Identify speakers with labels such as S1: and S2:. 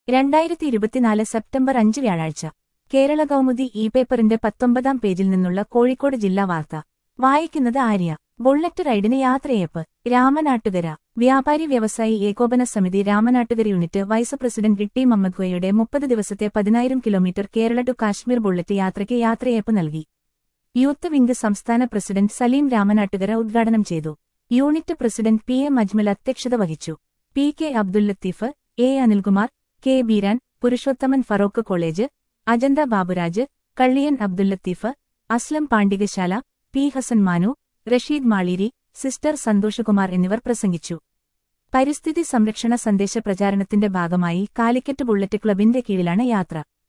S1: രണ്ടായിരത്തി ഇരുപത്തിനാല് സെപ്റ്റംബർ അഞ്ച് വ്യാഴാഴ്ച കേരള കൗമുദി ഇ പേപ്പറിന്റെ പത്തൊമ്പതാം പേജിൽ നിന്നുള്ള കോഴിക്കോട് ജില്ലാ വാർത്ത വായിക്കുന്നത് ആര്യ ബുള്ളറ്റ് റൈഡിന് യാത്രയപ്പ് രാമനാട്ടുകര വ്യാപാരി വ്യവസായി ഏകോപന സമിതി Ramanattukara unit vice president T മമ്മദ്ഗോയുടെ മുപ്പത് ദിവസത്തെ പതിനായിരം kilometre Kerala to Kashmir bullet യാത്രയ്ക്ക് യാത്രയപ്പ് നൽകി യൂത്ത് വിംഗ് സംസ്ഥാന പ്രസിഡന്റ് സലീം രാമനാട്ടുകര ഉദ്ഘാടനം ചെയ്തു unit president P M Ajmal അധ്യക്ഷത വഹിച്ചു P K Abdul Latheef A Anilkumar K Beeran Purushothaman Feroke college Ajantha Baburaj Kalliyan Abdul Latheef Aslam Pandikasala P Hasan Manu Rasheed Maleeri sister Santhoshkumar എന്നിവർ പ്രസംഗിച്ചു പരിസ്ഥിതി സംരക്ഷണ സന്ദേശ പ്രചാരണത്തിന്റെ ഭാഗമായി കാലിക്കറ്റ് ബുള്ളറ്റ് ക്ലബിന്റെ കീഴിലാണ് യാത്ര